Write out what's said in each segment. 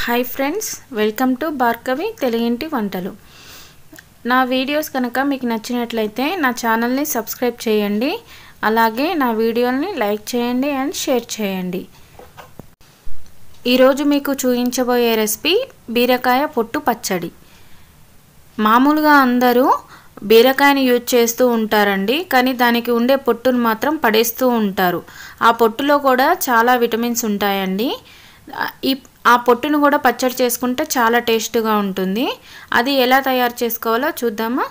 hi friends welcome to Bhargavi తెలుగింటి వంటలు నా వీడియోస్ కనుక మీకు నచ్చినట్లయితే నా ఛానల్ని సబ్స్క్రైబ్ చేయండి అలాగే నా వీడియోని లైక్ చేయండి అండ్ షేర్ చేయండి ఈరోజు మీకు చూపించబోయే రెసిపీ బీరకాయ పొట్టు పచ్చడి మామూలుగా అందరూ బీరకాయని యూజ్ చేస్తూ ఉంటారండి కానీ దానికి ఉండే పొట్టును మాత్రం పడేస్తూ ఉంటారు ఆ పొట్టులో కూడా చాలా విటమిన్స్ ఉంటాయండి ఈ ఆ పొట్టును కూడా పచ్చడి చేసుకుంటే చాలా టేస్ట్గా ఉంటుంది అది ఎలా తయారు చేసుకోవాలో చూద్దామా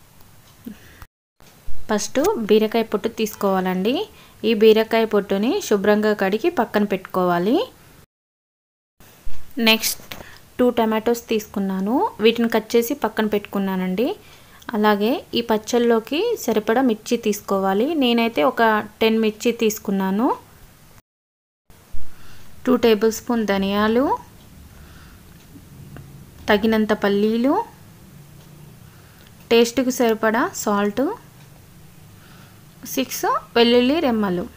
ఫస్ట్ బీరకాయ పొట్టు తీసుకోవాలండి ఈ బీరకాయ పొట్టుని శుభ్రంగా కడిగి పక్కన పెట్టుకోవాలి నెక్స్ట్ టూ టమాటోస్ తీసుకున్నాను వీటిని కట్ చేసి పక్కన పెట్టుకున్నానండి అలాగే ఈ పచ్చళ్ళలోకి సరిపడా మిర్చి తీసుకోవాలి నేనైతే ఒక టెన్ మిర్చి తీసుకున్నాను టూ టేబుల్ స్పూన్ ధనియాలు తగినంత పల్లీలు టేస్ట్కి సరిపడా సాల్ట్ సిక్స్ వెల్లుల్లి రెమ్మలు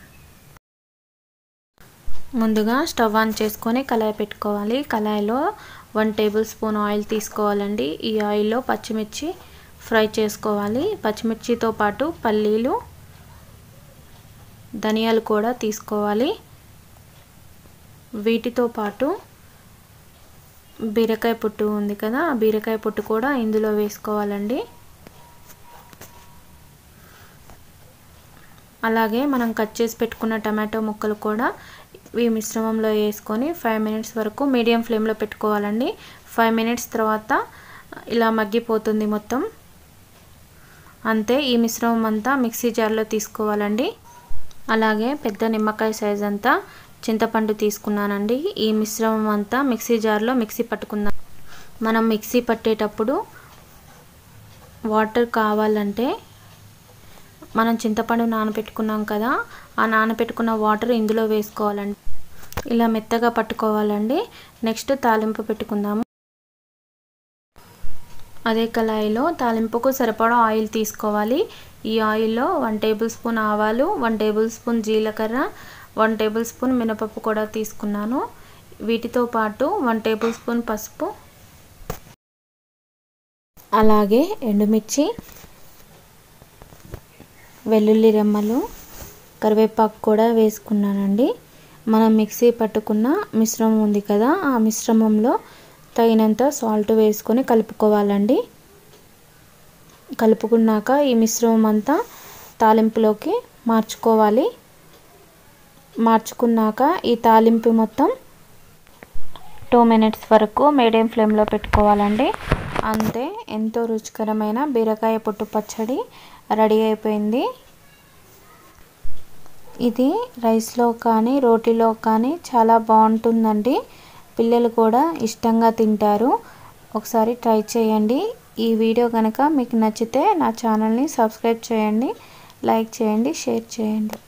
ముందుగా స్టవ్ ఆన్ చేసుకొని కళాయి పెట్టుకోవాలి కళాయిలో వన్ టేబుల్ స్పూన్ ఆయిల్ తీసుకోవాలండి ఈ ఆయిల్లో పచ్చిమిర్చి ఫ్రై చేసుకోవాలి పచ్చిమిర్చితో పాటు పల్లీలు ధనియాలు కూడా తీసుకోవాలి వీటితో పాటు బీరకాయ పొట్టు ఉంది కదా ఆ బీరకాయ పొట్టు కూడా ఇందులో వేసుకోవాలండి అలాగే మనం కట్ చేసి పెట్టుకున్న టమాటో ముక్కలు కూడా ఈ మిశ్రమంలో వేసుకొని ఫైవ్ మినిట్స్ వరకు మీడియం ఫ్లేమ్లో పెట్టుకోవాలండి ఫైవ్ మినిట్స్ తర్వాత ఇలా మగ్గిపోతుంది మొత్తం అంతే ఈ మిశ్రమం అంతా మిక్సీ జార్లో తీసుకోవాలండి అలాగే పెద్ద నిమ్మకాయ సైజ్ అంతా చింతపండు తీసుకున్నానండి ఈ మిశ్రమం అంతా మిక్సీ జార్లో మిక్సీ పట్టుకుందాం మనం మిక్సీ పట్టేటప్పుడు వాటర్ కావాలంటే మనం చింతపండు నానబెట్టుకున్నాం కదా ఆ నానబెట్టుకున్న వాటర్ ఇందులో వేసుకోవాలండి ఇలా మెత్తగా పట్టుకోవాలండి నెక్స్ట్ తాలింపు పెట్టుకుందాము అదే కళాయిలో తాలింపుకు సరిపడా ఆయిల్ తీసుకోవాలి ఈ ఆయిల్లో వన్ టేబుల్ స్పూన్ ఆవాలు వన్ టేబుల్ స్పూన్ జీలకర్ర వన్ టేబుల్ స్పూన్ మినపప్పు కూడా తీసుకున్నాను వీటితో పాటు వన్ టేబుల్ స్పూన్ పసుపు అలాగే ఎండుమిర్చి వెల్లుల్లి రెమ్మలు కరివేపాకు కూడా వేసుకున్నానండి మనం మిక్సీ పట్టుకున్న మిశ్రమం ఉంది కదా ఆ మిశ్రమంలో తగినంత సాల్ట్ వేసుకొని కలుపుకోవాలండి కలుపుకున్నాక ఈ మిశ్రమం అంతా తాలింపులోకి మార్చుకోవాలి మార్చుకున్నాక ఈ తాలింపు మొత్తం టూ మినిట్స్ వరకు మీడియం ఫ్లేమ్లో పెట్టుకోవాలండి అంతే ఎంతో రుచికరమైన బీరకాయ పొట్టు పచ్చడి రెడీ అయిపోయింది ఇది రైస్లో కానీ రోటీలో కానీ చాలా బాగుంటుందండి పిల్లలు కూడా ఇష్టంగా తింటారు ఒకసారి ట్రై చేయండి ఈ వీడియో కనుక మీకు నచ్చితే నా ఛానల్ని సబ్స్క్రైబ్ చేయండి లైక్ చేయండి షేర్ చేయండి